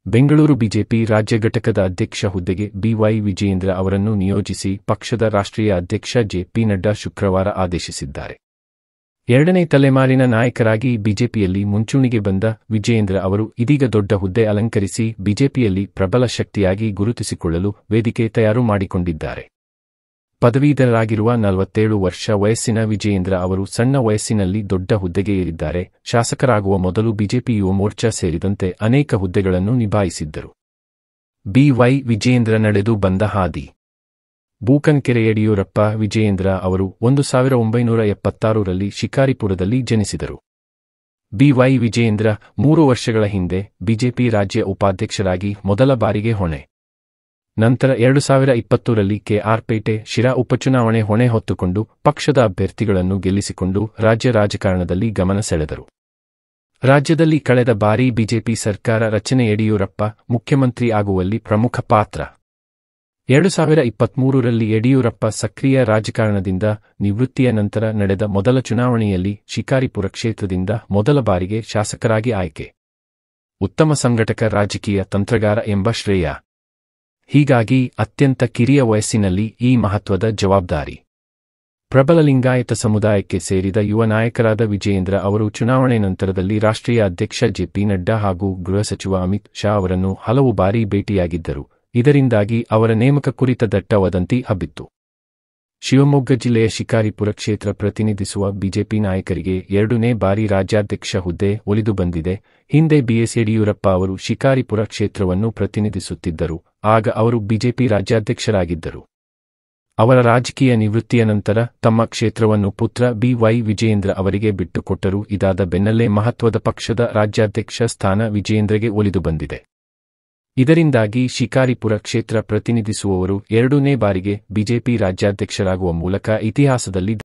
Bengaluru BJP ರಾಜ್ಯ ಘಟಕದ ಅಧ್ಯಕ್ಷ ಹುದ್ದೆಗೆ ಬಿವೈ ವಿಜಯೇಂದ್ರ ಅವರನ್ನು ನಿಯೋಜಿಸಿ ಪಕ್ಷದ ರಾಷ್ಟ್ರೀಯ ಅಧ್ಯಕ್ಷ ಜೆಪಿ ನಡ್ಡಾ ಶುಕ್ರವಾರ ಆದೇಶಿಸಿದ್ದಾರೆ ಎರಡನೇ ತಲೆಮಾರಿನ ನಾಯಕರಾಗಿ ಬಿಜೆಪಿಯಲ್ಲಿ ಮುಂಚೂಣಿಗೆ ಬಂದ ವಿಜಯೇಂದ್ರ ಅವರು ಇದೀಗ ದೊಡ್ಡ ಹುದ್ದೆ ಅಲಂಕರಿಸಿ ಬಿಜೆಪಿಯಲ್ಲಿ ಪ್ರಬಲ ಶಕ್ತಿಯಾಗಿ ಗುರುತಿಸಿಕೊಳ್ಳಲು ವೇದಿಕೆ ತಯಾರು ಮಾಡಿಕೊಂಡಿದ್ದಾರೆ ಪದವೀಧರರಾಗಿರುವ ನಲವತ್ತೇಳು ವರ್ಷ ವಯಸ್ಸಿನ ವಿಜಯೇಂದ್ರ ಅವರು ಸಣ್ಣ ವಯಸ್ಸಿನಲ್ಲಿ ದೊಡ್ಡ ಹುದ್ದೆಗೆ ಏರಿದ್ದಾರೆ ಶಾಸಕರಾಗುವ ಮೊದಲು ಬಿಜೆಪಿ ಯುವ ಮೋರ್ಚಾ ಸೇರಿದಂತೆ ಅನೇಕ ಹುದ್ದೆಗಳನ್ನು ನಿಭಾಯಿಸಿದ್ದರು ಬಿವೈ ವಿಜಯೇಂದ್ರ ನಡೆದು ಬಂದ ಹಾದಿ ಬೂಕನ್ಕೆರೆ ಯಡಿಯೂರಪ್ಪ ವಿಜಯೇಂದ್ರ ಅವರು ಒಂದು ಸಾವಿರ ಒಂಬೈನೂರ ಎಪ್ಪತ್ತಾರರಲ್ಲಿ ಶಿಕಾರಿಪುರದಲ್ಲಿ ಜನಿಸಿದರು ಬಿವೈ ವಿಜಯೇಂದ್ರ ಮೂರು ವರ್ಷಗಳ ಹಿಂದೆ ಬಿಜೆಪಿ ರಾಜ್ಯ ಉಪಾಧ್ಯಕ್ಷರಾಗಿ ಮೊದಲ ಬಾರಿಗೆ ಹೊಣೆ ನಂತರ ಎರಡು ಸಾವಿರ ಇಪ್ಪತ್ತರಲ್ಲಿ ಕೆಆರ್ಪೇಟೆ ಶಿರಾ ಉಪಚುನಾವಣೆ ಹೊಣೆ ಹೊತ್ತುಕೊಂಡು ಪಕ್ಷದ ಅಭ್ಯರ್ಥಿಗಳನ್ನು ಗೆಲ್ಲಿಸಿಕೊಂಡು ರಾಜ್ಯ ರಾಜಕಾರಣದಲ್ಲಿ ಗಮನ ಸೆಳೆದರು ರಾಜ್ಯದಲ್ಲಿ ಕಳೆದ ಬಾರಿ ಬಿಜೆಪಿ ಸರ್ಕಾರ ರಚನೆ ಯಡಿಯೂರಪ್ಪ ಮುಖ್ಯಮಂತ್ರಿ ಆಗುವಲ್ಲಿ ಪ್ರಮುಖ ಪಾತ್ರ ಎರಡು ಸಾವಿರ ಇಪ್ಪತ್ಮೂರರಲ್ಲಿ ಯಡಿಯೂರಪ್ಪ ಸಕ್ರಿಯ ರಾಜಕಾರಣದಿಂದ ನಿವೃತ್ತಿಯ ನಂತರ ನಡೆದ ಮೊದಲ ಚುನಾವಣೆಯಲ್ಲಿ ಶಿಕಾರಿಪುರ ಕ್ಷೇತ್ರದಿಂದ ಮೊದಲ ಬಾರಿಗೆ ಶಾಸಕರಾಗಿ ಆಯ್ಕೆ ಉತ್ತಮ ಸಂಘಟಕ ರಾಜಕೀಯ ತಂತ್ರಗಾರ ಎಂಬ ಶ್ರೇಯ ಹೀಗಾಗಿ ಅತ್ಯಂತ ಕಿರಿಯ ವಯಸ್ಸಿನಲ್ಲಿ ಈ ಮಹತ್ವದ ಜವಾಬ್ದಾರಿ ಪ್ರಬಲ ಲಿಂಗಾಯತ ಸಮುದಾಯಕ್ಕೆ ಸೇರಿದ ಯುವ ನಾಯಕರಾದ ವಿಜಯೇಂದ್ರ ಅವರು ಚುನಾವಣೆ ನಂತರದಲ್ಲಿ ರಾಷ್ಟ್ರೀಯ ಅಧ್ಯಕ್ಷ ಜೆಪಿ ನಡ್ಡಾ ಹಾಗೂ ಗೃಹ ಸಚಿವ ಅಮಿತ್ ಶಾ ಅವರನ್ನು ಹಲವು ಬಾರಿ ಭೇಟಿಯಾಗಿದ್ದರು ಇದರಿಂದಾಗಿ ಅವರ ನೇಮಕ ಕುರಿತ ದಟ್ಟ ವದಂತಿ ಹಬ್ಬಿತ್ತು ಶಿವಮೊಗ್ಗ ಜಿಲ್ಲೆಯ ಶಿಕಾರಿಪುರ ಕ್ಷೇತ್ರ ಪ್ರತಿನಿಧಿಸುವ ಬಿಜೆಪಿ ನಾಯಕರಿಗೆ ಎರಡನೇ ಬಾರಿ ರಾಜ್ಯಾಧ್ಯಕ್ಷ ಹುದ್ದೆ ಒಲಿದು ಬಂದಿದೆ ಹಿಂದೆ ಬಿಎಸ್ ಯಡಿಯೂರಪ್ಪ ಅವರು ಶಿಕಾರಿಪುರ ಕ್ಷೇತ್ರವನ್ನು ಪ್ರತಿನಿಧಿಸುತ್ತಿದ್ದರು ಆಗ ಅವರು ಬಿಜೆಪಿ ರಾಜ್ಯಾಧ್ಯಕ್ಷರಾಗಿದ್ದರು ಅವರ ರಾಜಕೀಯ ನಿವೃತ್ತಿಯ ನಂತರ ತಮ್ಮ ಕ್ಷೇತ್ರವನ್ನು ಪುತ್ರ ಬಿವೈ ವಿಜಯೇಂದ್ರ ಅವರಿಗೆ ಬಿಟ್ಟುಕೊಟ್ಟರು ಇದಾದ ಬೆನ್ನಲ್ಲೇ ಮಹತ್ವದ ಪಕ್ಷದ ರಾಜ್ಯಾಧ್ಯಕ್ಷ ಸ್ಥಾನ ವಿಜಯೇಂದ್ರಗೆ ಒಲಿದು ಬಂದಿದೆ ಇದರಿಂದಾಗಿ ಶಿಕಾರಿಪುರ ಕ್ಷೇತ್ರ ಪ್ರತಿನಿಧಿಸುವವರು ಎರಡನೇ ಬಾರಿಗೆ ಬಿಜೆಪಿ ರಾಜ್ಯಾಧ್ಯಕ್ಷರಾಗುವ ಮೂಲಕ ಇತಿಹಾಸದಲ್ಲಿ